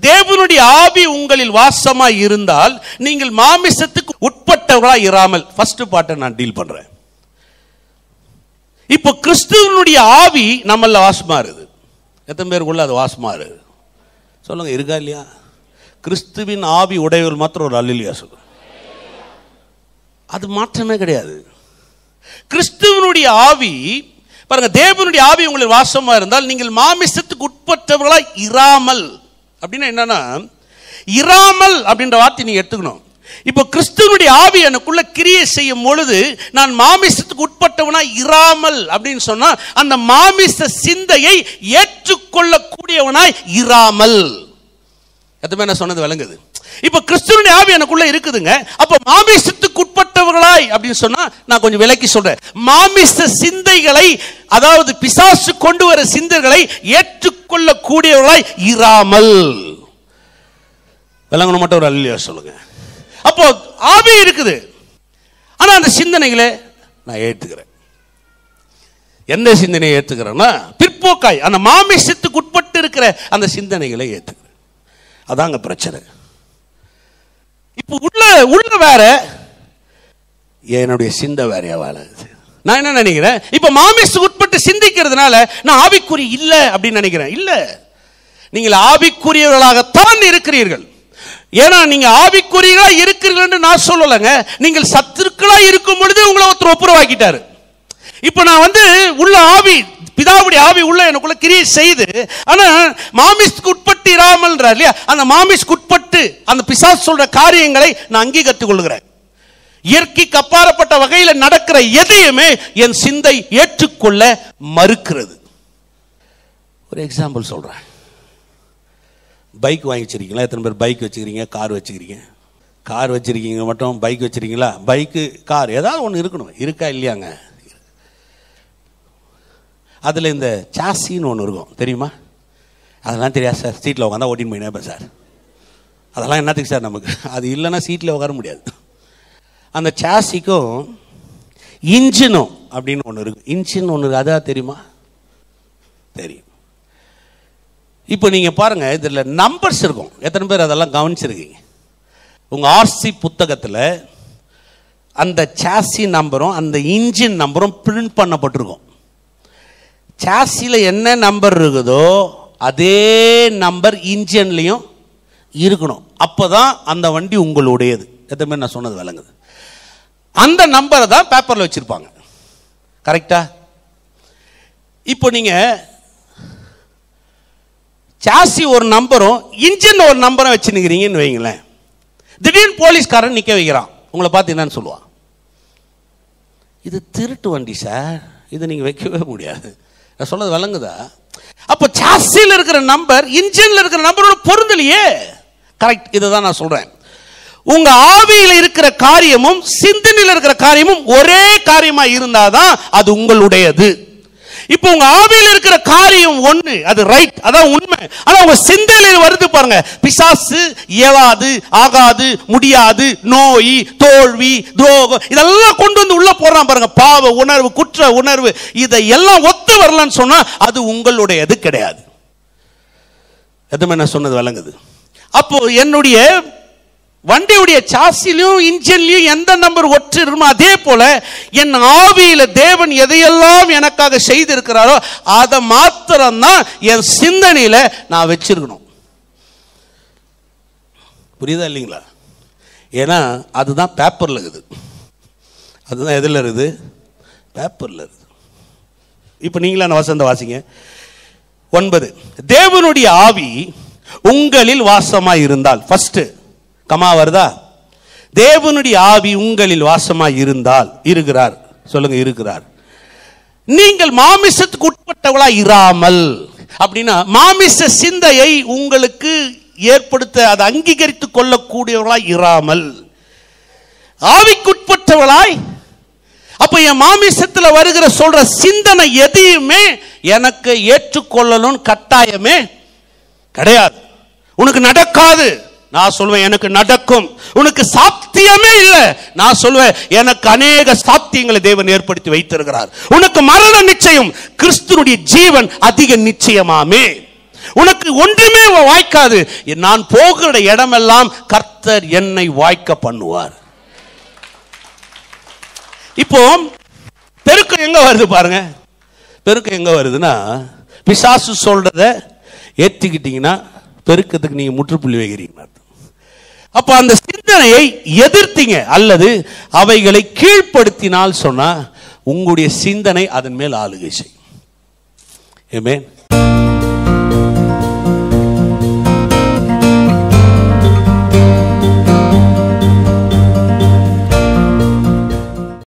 தேவனுடைய ஆவி உங்களில் வாசமாய் இருந்தால் நீங்கள் மாமிசத்துக்கு உட்பட்டவர்களா இராமல் ஃபர்ஸ்ட் பாட்டை நான் டீல் பண்றேன் இப்போ கிறிஸ்துவனுடைய ஆவி நம்மள வாசமா இருக்குது எத்தனை பேருக்குள்ள அது வாசமா இருக்குது சொல்லுங்க இருக்கா இல்லையா கிறிஸ்துவின் ஆவி உடையவர் மாத்திரம் ஒரு அல்லியா சொல்லுங்க அது மாற்றமே கிடையாது கிறிஸ்துவனுடைய ஆவி பாருங்க தேவனுடைய ஆவி உங்களுக்கு வாசமா இருந்தால் நீங்கள் மாமிசத்துக்கு உட்பட்டவர்களாய் இராமல் அப்படின்னா என்னன்னா இராமல் அப்படின்ற வார்த்தை நீங்க எடுத்துக்கணும் இப்போ கிறிஸ்துவனுடைய ஆவி எனக்குள்ள கிரியை செய்யும் பொழுது நான் மாமிசத்துக்கு உட்பட்டவனா இராமல் அப்படின்னு சொன்னா அந்த மாமிச சிந்தையை ஏற்றுக்கொள்ளக்கூடியவனாய் இராமல் எதுவுமே நான் சொன்னது விளங்குது இப்ப கிறிஸ்துவனுடைய ஆவி எனக்குள்ள இருக்குதுங்க அப்ப மாமிசத்துக்கு உட்பட்டவர்களாய் அப்படின்னு சொன்னா நான் கொஞ்சம் விலக்கி சொல்றேன் மாமிச சிந்தைகளை அதாவது பிசாசு கொண்டு வர சிந்தைகளை ஏற்றுக்கொள்ள கூடியவர்களாய் இராமல் விளங்கணும் மட்டும் ஒரு அல்லையா சொல்லுங்க அப்போ ஆவி இருக்குது ஆனா அந்த சிந்தனைகளை நான் ஏற்றுக்கிறேன் எந்த சிந்தனையை ஏற்றுக்கிறேன்னா பிற்போக்காய் அந்த மாமிசத்துக்கு உட்பட்டு இருக்கிற அந்த சிந்தனைகளை ஏற்றுக்கிறேன் அதாங்க பிரச்சனை இப்போ உள்ள உள்ள வேற என்னுடைய சிந்தை வேறையா வாழுது நான் என்ன நினைக்கிறேன் இப்ப மாமிசத்துக்கு உட்பட்டு சிந்திக்கிறதுனால நான் ஆவிக்குறி இல்லை அப்படின்னு நினைக்கிறேன் இல்ல நீங்கள் ஆவிக்குரியவர்களாகத்தான் இருக்கிறீர்கள் ஏன்னா நீங்க ஆவிக்குரியர்களா இருக்கிறீர்கள் என்று நான் சொல்லலைங்க நீங்கள் சத்துருக்களா இருக்கும் பொழுது உங்களை ஒருத்தர் ஒப்புரவாக்கிட்டாரு இப்ப நான் வந்து உள்ள ஆவி பிதாவுடைய ஆவி உள்ள எனக்குள்ள கிரியை செய்து ஆனா மாமிஸ்க்கு உட்பட்டு இராமல்ன்றார் இல்லையா அந்த மாமிஸ்க்கு உட்பட்டு அந்த பிசாஸ் சொல்ற காரியங்களை நான் அங்கீகரித்துக் கொள்கிறேன் இயற்கைக்கு அப்பாற்பட்ட வகையில் நடக்கிற எதையுமே என் சிந்தை ஏற்றுக்கொள்ள மறுக்கிறது ஒரு எக்ஸாம்பிள் சொல்றேன் பைக் வாங்கி வச்சிருக்கீங்களா எத்தனை பேர் பைக் வச்சுக்கிறீங்க கார் வச்சுக்கிறீங்க கார் வச்சிருக்கீங்க மட்டும் பைக் வச்சிருக்கீங்களா பைக்கு கார் ஏதாவது ஒன்று இருக்கணும் இருக்கா இல்லையாங்க அதில் இந்த சாசின்னு ஒன்று இருக்கும் தெரியுமா அதெல்லாம் தெரியாது சார் சீட்டில் உட்காந்தா ஓட்டின்னு போயினே சார் அதெல்லாம் என்னத்துக்கு சார் நமக்கு அது இல்லைன்னா சீட்டில் உட்கார முடியாது அந்த சாசிக்கும் இன்ஜினும் அப்படின்னு ஒன்று இருக்கு இன்ஜின் ஒன்று இருக்கு அதான் தெரியுமா தெரியும் இப்போ நீங்கள் பாருங்க இதில் நம்பர்ஸ் இருக்கும் எத்தனை பேர் அதெல்லாம் கவனிச்சிருக்கீங்க உங்கள் ஆர்சி புத்தகத்தில் அந்த சாசி நம்பரும் அந்த இன்ஜின் நம்பரும் பிரிண்ட் பண்ணப்பட்டிருக்கும் சாசியில் என்ன நம்பர் இருக்குதோ அதே நம்பர் இன்ஜின்லையும் இருக்கணும் அப்பதான் அந்த வண்டி உங்களுடையது எத்தனை பேர் நான் சொன்னது விளங்குது அந்த நம்பரை தான் பேப்பரில் வச்சிருப்பாங்க கரெக்டா இப்போ நீங்க சாசி ஒரு நம்பரும் இன்ஜின் ஒரு நம்பரும் வச்சுருக்கிறீங்கன்னு வைங்களேன் திடீர்னு போலீஸ்காரன் நிற்க வைக்கிறான் உங்களை பார்த்து என்னன்னு சொல்லுவான் இது திருட்டு வண்டி சார் இது நீங்கள் வைக்கவே முடியாது நான் சொல்றது விளங்குதா அப்போ சாசியில் இருக்கிற நம்பர் இன்ஜின்ல இருக்கிற நம்பரோட பொருந்தலையே கரெக்ட் இதை தான் நான் சொல்றேன் உங்க ஆவியில் இருக்கிற காரியமும் சிந்தனையில் இருக்கிற காரியமும் ஒரே காரியமா இருந்தாதான் அது உங்களுடையது இப்போ உங்க ஆவியில் இருக்கிற காரியம் ஒண்ணு அது ரைட் அதான் உண்மை ஆனா உங்க சிந்தனையில் வருது பாருங்க பிசாசு இயலாது ஆகாது முடியாது நோய் தோல்வி துரோகம் இதெல்லாம் கொண்டு வந்து உள்ள போறான் பாருங்க பாவ உணர்வு குற்ற உணர்வு இதை எல்லாம் ஒத்து வரலன்னு சொன்னா அது உங்களுடையது கிடையாது எதுவுமே நான் சொன்னது விளங்குது அப்போ என்னுடைய வண்டியுடைய சாசிலையும் இன்ஜின்லையும் எந்த நம்பர் ஒற்று இருக்குமோ அதே போல என் ஆவியில தேவன் எதையெல்லாம் எனக்காக செய்திருக்கிறாரோ அதை மாத்திரம்தான் என் சிந்தனையில நான் வச்சிருக்கணும் புரியுதா இல்லைங்களா ஏன்னா அதுதான் பேப்பர்ல இருக்குது அதுதான் எதில் இருக்குது பேப்பர்ல இருக்குது இப்போ நீங்களா நான் வசந்த வாசிங்க ஒன்பது தேவனுடைய ஆவி உங்களில் வாசமாய் இருந்தால் ஃபர்ஸ்ட் கமா வருதா தேவனுடைய ஆவி உங்களில் வாசமாய் இருந்தால் இருக்கிறார் சொல்லுங்க இருக்கிறார் நீங்கள் மாமிசத்துக்கு உட்பட்டவளா இராமல் அப்படின்னா மாமிச சிந்தையை உங்களுக்கு ஏற்படுத்த அதை அங்கீகரித்துக் கொள்ளக்கூடியவர்களாய் இராமல் ஆவிக்குட்பட்டவளாய் அப்ப என் மாமிசத்துல வருகிற சொல்ற சிந்தனை எதையுமே எனக்கு ஏற்றுக்கொள்ளணும் கட்டாயமே கிடையாது உனக்கு நடக்காது நான் சொல்வேன் எனக்கு நடக்கும் உனக்கு சாத்தியமே இல்லை நான் சொல்வேன் எனக்கு அநேக சாத்தியங்களை தேவன் ஏற்படுத்தி வைத்திருக்கிறார் உனக்கு மரண நிச்சயம் கிறிஸ்துனுடைய ஜீவன் அதிக நிச்சயமாமே உனக்கு ஒன்றுமே வாய்க்காது நான் போகிற இடமெல்லாம் கர்த்தர் என்னை வாய்க்க பண்ணுவார் இப்போ பெருக்கம் எங்க வருது பாருங்க பெருக்கம் எங்க வருதுன்னா பிசாசு சொல்றத ஏத்துக்கிட்டீங்கன்னா பெருக்கத்துக்கு நீங்க முற்றுப்புள்ளி வைக்கிறீங்க அர்த்தம். அப்ப அந்த சிந்தனையை எதிர்த்தீங்க அல்லது அவைகளை கீழ்ப்படுத்தினால் சொன்னா உங்களுடைய சிந்தனை அதன் மேல் ஆளுகை செய்யும் Amen.